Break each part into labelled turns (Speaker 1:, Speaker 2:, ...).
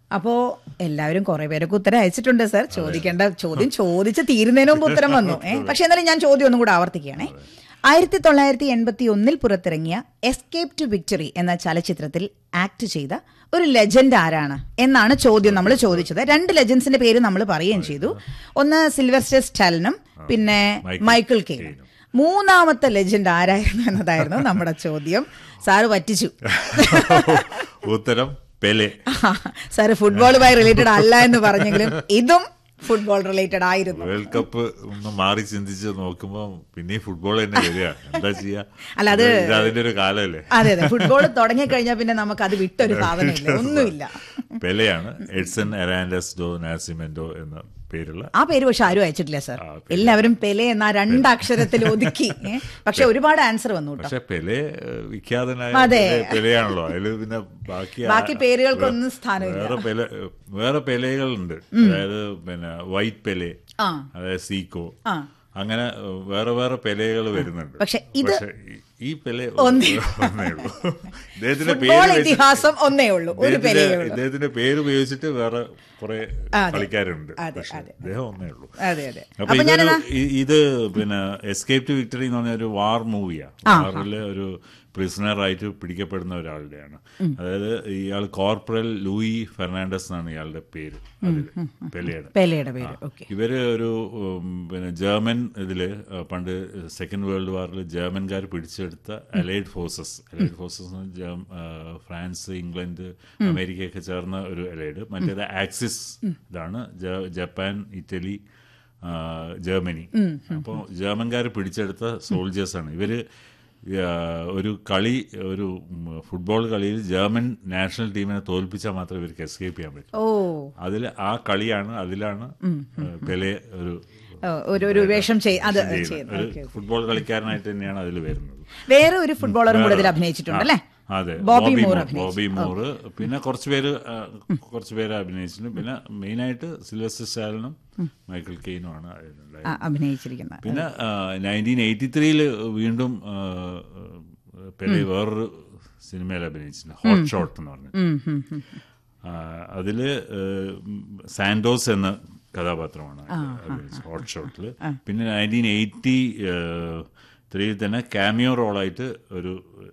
Speaker 1: അപ്പോ എല്ലാവരും കുറെ പേരൊക്കെ ഉത്തരം അയച്ചിട്ടുണ്ട് സർ ചോദിക്കേണ്ട ചോദ്യം ചോദിച്ച് തീരുന്നതിന് മുമ്പ് ഉത്തരം വന്നു ഏ പക്ഷെ എന്നാലും ഞാൻ ചോദ്യം ഒന്നും കൂടെ ആവർത്തിക്കുകയാണേ ആയിരത്തി തൊള്ളായിരത്തി എൺപത്തി ഒന്നിൽ പുറത്തിറങ്ങിയ എസ്കേപ്പ് ടു വിക്ടറി എന്ന ചലച്ചിത്രത്തിൽ ആക്ട് ചെയ്ത ഒരു ലെജൻഡ് ആരാണ് എന്നാണ് ചോദ്യം നമ്മൾ ചോദിച്ചത് രണ്ട് ലെജൻസിന്റെ പേര് നമ്മൾ പറയുകയും ചെയ്തു ഒന്ന് സിൽവസ്റ്റർ സ്റ്റാലിനും പിന്നെ
Speaker 2: മൈക്കിൾ
Speaker 1: മൈക്കിൾ കെയ്നും മൂന്നാമത്തെ ലെജൻഡ് ആരായിരുന്നു എന്നതായിരുന്നു നമ്മുടെ ചോദ്യം സാറ് പറ്റിച്ചു
Speaker 2: ഉത്തരം പെലെ
Speaker 1: സാറ് ഫുട്ബോളുമായി റിലേറ്റഡ് അല്ല എന്ന് പറഞ്ഞെങ്കിലും ഇതും ഫുട്ബോൾ റിലേറ്റഡ് ആയിരുന്നു
Speaker 2: വേൾഡ് കപ്പ് ഒന്ന് മാറി ചിന്തിച്ച് നോക്കുമ്പോ പിന്നെ ഫുട്ബോൾ തന്നെ വരിക എന്താ ചെയ്യാ
Speaker 1: അല്ല, അത്
Speaker 2: ഇത് അതിന്റെ ഒരു കാലമല്ലേ
Speaker 1: അതെ അതെ ഫുട്ബോൾ തുടങ്ങിക്കഴിഞ്ഞാൽ പിന്നെ നമുക്ക് അത് വിട്ടൊരു സാധനമില്ല ഒന്നുമില്ല
Speaker 2: പെലെയാണ് എഡ്സൺ എറാൻഡസ് ഡോ നാസിമെന്റോ എന്ന പേരുള്ള
Speaker 1: ആ പേര് പക്ഷെ ആരും അയച്ചിട്ടില്ല സാർ
Speaker 2: ആ,
Speaker 1: എല്ലാവരും പെലെ എന്ന രണ്ടക്ഷരത്തിൽ ഒതുക്കി ഏ? പക്ഷെ ഒരുപാട് ആൻസർ വന്നു കേട്ടോ
Speaker 2: പക്ഷെ പെലെ ഏഹ്, വിഖ്യാതനായ
Speaker 1: അതെ.
Speaker 2: പെലെ- പെലെയാണല്ലോ അതില് പിന്നെ ബാക്കി ആ-
Speaker 1: ബാക്കി പേരുകൾക്കൊന്നും സ്ഥാനമില്ല
Speaker 2: വേറെ പെലെ വേറെ പെലകളുണ്ട് അതായത് പിന്നെ വൈറ്റ് പെലെ
Speaker 1: ആ.
Speaker 2: അതായത് സീക്കോ
Speaker 1: ആ.
Speaker 2: അങ്ങനെ ഏഹ്, വേറെ വേറെ പെലകൾ വരുന്നുണ്ട്
Speaker 1: പക്ഷെ ഇത്
Speaker 2: പക്ഷെ ഈ- ഈ പെലെ
Speaker 1: ഒന്നേ.
Speaker 2: ഒന്നേ ഉള്ളൂ ഇദ്ദേഹത്തിന്റെ
Speaker 1: ഫുട്ബോൾ
Speaker 2: പേര് വെച്ച്
Speaker 1: ഇതിഹാസം ഒന്നേ ഉള്ളൂ ഒരു
Speaker 2: ഇദ്ദേഹത്തിന്റെ-
Speaker 1: പെലയേ ഉള്ളൂ
Speaker 2: ഇദ്ദേഹത്തിന്റെ പേര് ഉപയോഗിച്ചിട്ട് വേറെ കുറെ
Speaker 1: അതെ.
Speaker 2: കളിക്കാരുണ്ട്
Speaker 1: അതെ,
Speaker 2: പക്ഷെ
Speaker 1: അതെ.
Speaker 2: ഇദ്ദേഹം ഒന്നേ ഉള്ളൂ
Speaker 1: അതെ അതെ
Speaker 2: അപ്പൊ
Speaker 1: അപ്പൊ
Speaker 2: ഇതൊരു
Speaker 1: ഞാനെന്നാ
Speaker 2: ഇ- ഇത് പിന്നെ എസ്കേപ്പ് ടു വിക്ടറി എന്ന് പറഞ്ഞ ഒരു വാർ മൂവിയാണ് വാറിലെ ഒരു പ്രിസണർ ആയിട്ട് പിടിക്കപ്പെടുന്ന ഒരാളുടെയാണ് അതായത് ഇയാൾ കോർപ്പറൽ ലൂയി ഫെർണാണ്ടസ് എന്നാണ് ഇയാളുടെ പേര് അതില് പെലെയുടെ
Speaker 1: പെലയുടെ പേര് ഓക്കെ
Speaker 2: ഇവര് ഒരു ഉം, പിന്നെ ജർമ്മൻ ഇതില് അഹ് പണ്ട് സെക്കൻഡ് വേൾഡ് വാറിൽ ജർമ്മൻകാർ പിടിച്ചെടുത്ത അലൈഡ് ഫോഴ്സസ് അലൈഡ് ഫോഴ്സസ് എന്ന് പറഞ്ഞാൽ ജർമ്മ- ആഹ് ഫ്രാൻസ് ഇംഗ്ലണ്ട് അമേരിക്കയൊക്കെ ചേർന്ന ഒരു അലൈഡ് മറ്റേത് ആക്സിസ് ഇതാണ് ജ- ജപ്പാൻ ഇറ്റലി ആഹ് ജർമ്മനി അപ്പോൾ ജർമ്മൻകാർ പിടിച്ചെടുത്ത സോൾജേഴ്സാണ് ഇവര് ആഹ് ഒരു കളി ഒരു ഉം, ഫുട്ബോൾ കളിയിൽ ജർമ്മൻ നാഷണൽ ടീമിനെ തോൽപ്പിച്ചാൽ മാത്രമേ ഇവർക്ക് എസ്കേപ്പ് ചെയ്യാൻ പറ്റൂ
Speaker 1: ഓ
Speaker 2: അതിൽ ആ കളിയാണ് അതിലാണ് പെലെ ഒരു
Speaker 1: ഓ, ഒരു ഒരു വേഷം ചെയ് അത്
Speaker 2: ചെയ്യുന്നത്.
Speaker 1: ചെയ്യുന്നു
Speaker 2: ഒരു
Speaker 1: ഓക്കെ
Speaker 2: ഫുട്ബോൾ കളിക്കാരനായിട്ട് തന്നെയാണ് അതിൽ വരുന്നത്
Speaker 1: വേറെ ഒരു ഫുട്ബോളറും കൂടെ ഇതിൽ അഭിനയിച്ചിട്ടുണ്ട് അല്ലേ
Speaker 2: ആ, അതെ
Speaker 1: ബോബി
Speaker 2: ബോബി
Speaker 1: മൂർ
Speaker 2: മൂർ
Speaker 1: അഭിനയിച്ചു.
Speaker 2: ബോബി മൂർ പിന്നെ കുറച്ച് പേര് ആ, കുറച്ച് പേര് അഭിനയിച്ചിട്ടുണ്ട് പിന്നെ മെയിനായിട്ട് സിൽവസ്റ്റർ സ്റ്റാലിനും മൈക്കിൾ കെയിനുമാണ് അതിലുണ്ടായത്
Speaker 1: ആ, അഭിനയിച്ചിരിക്കുന്നത്
Speaker 2: പിന്നെ നയൻറ്റീൻ എയ്റ്റി ത്രീയില് വീണ്ടും ആ, പെലെ വേറൊരു സിനിമയിൽ അഭിനയിച്ചിട്ടുണ്ട് ഹോട്ട് ഷോട്ട് എന്ന് പറഞ്ഞു
Speaker 1: ഉം, ഉം, ഉം.
Speaker 2: ആ, അതില് ഏഹ്, ഉം, സാന്റോസ് എന്ന കഥാപാത്രമാണ് അഭിനയിച്ചത് ഹോട്ട് ഷോട്ടിൽ പിന്നെ നയൻറ്റീൻ എയ്റ്റി ത്രീയിൽ തന്നെ കാമിയോ റോളായിട്ട് ഒരു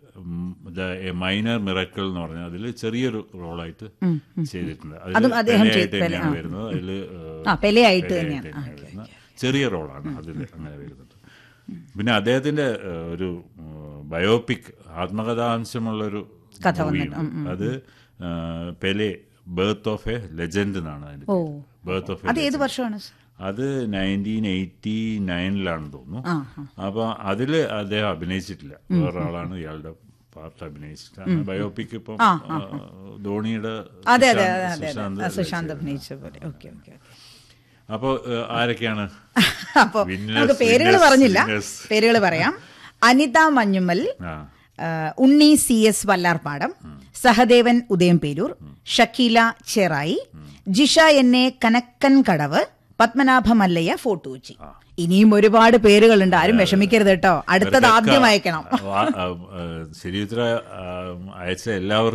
Speaker 2: മൈനർ മിറക്കിൾ എന്ന് പറഞ്ഞാൽ അതിൽ ചെറിയൊരു റോളായിട്ട് ചെയ്തിട്ടുണ്ട് അതിൽ
Speaker 1: അതും അദ്ദേഹം
Speaker 2: പെലെയായിട്ട്
Speaker 1: ചെയ്ത- പെലെ,
Speaker 2: തന്നെയാണ്
Speaker 1: ആ.
Speaker 2: വരുന്നത് അതിൽ
Speaker 1: ആ, പെലെയായിട്ട് തന്നെയാണ്. ആ,
Speaker 2: വരുന്നത് ചെറിയ റോളാണ് അതിൽ അങ്ങനെ വരുന്നത് പിന്നെ അദ്ദേഹത്തിന്റെ ഏഹ്, ഒരു ബയോപിക് ആത്മകഥാംശമുള്ളൊരു
Speaker 1: കഥ
Speaker 2: മൂവിയുണ്ട്. അത് ഏഹ്, Pele birth of a legend എന്നാണ് അതിന്റെ
Speaker 1: ഓ
Speaker 2: ബർത്ത് ഓഫ്
Speaker 1: അത് ഏത് വർഷമാണ്
Speaker 2: അത് നയൻറ്റീൻ എയ്റ്റി നയനിലാണെന്ന് തോന്നുന്നു
Speaker 1: ആ,
Speaker 2: അപ്പൊ അതില് അദ്ദേഹം അഭിനയിച്ചിട്ടില്ല വേറൊരാളാണ് ഇയാളുടെ പാർട്ട് അഭിനയിച്ചിട്ട് ബയോപിക് ഇപ്പം ആ, ധോണിയുടെ
Speaker 1: അതെ അതെ
Speaker 2: സുശാന്ത്-
Speaker 1: അതെ അതെ
Speaker 2: സുശാന്ത്
Speaker 1: അതെ ആ, സുശാന്ത് അഭിനയിച്ച പോലെ ഓക്കെ ഓക്കെ
Speaker 2: അപ്പൊ ഏഹ്, ആരൊക്കെയാണ്
Speaker 1: അപ്പൊ
Speaker 2: Winners,
Speaker 1: നമുക്ക് പേരുകൾ
Speaker 2: winners,
Speaker 1: പറഞ്ഞില്ല
Speaker 2: winners.
Speaker 1: പേരുകൾ പറയാം അനിത മഞ്ഞുമ്മൽ
Speaker 2: ആ
Speaker 1: ആ, Unni C S Vallarpadam Sahadevan Udayamperoor Shakeela Cherai Jisha N A Kanakkan Kadavu Padmanabha Mallayya ഫോട്ടൂച്ചി ഇനിയും ഒരുപാട് പേരുകളുണ്ട് ആരും വിഷമിക്കരുത് കേട്ടോ അടുത്തത് ആദ്യം അയക്കണം
Speaker 2: ശരി ഉത്തര അയച്ച എല്ലാവർക്കും